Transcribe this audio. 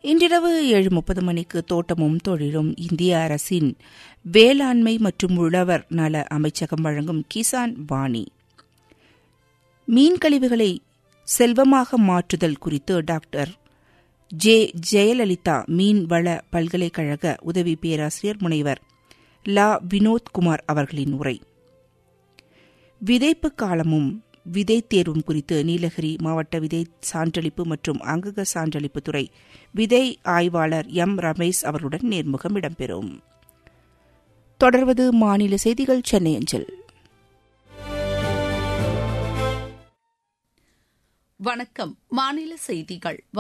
இன்றிரவு ஏழு முப்பது மணிக்கு தோட்டமும் தொழிலும் இந்திய அரசின் வேளாண்மை மற்றும் உழவர் நல அமைச்சகம் வழங்கும் கிசான் வாணி மீன் கழிவுகளை செல்வமாக மாற்றுதல் குறித்து டாக்டர் ஜே ஜெயலலிதா மீன்வள பல்கலைக்கழக உதவி பேராசிரியர் முனைவர் லா வினோத்குமார் அவர்களின் உரை விதைப்பு காலமும் விதை தேர்வும் குறித்து நீலகிரி மாவட்ட விதை சான்றளிப்பு மற்றும் அங்கக சான்றளிப்பு துறை விதை ஆய்வாளர் எம் ரமேஷ் அவர்களுடன் நேர்முகம் இடம்பெறும் தொடர்வது மாநில செய்திகள் சென்னை அஞ்சல் வணக்கம் மாநில செய்திகள்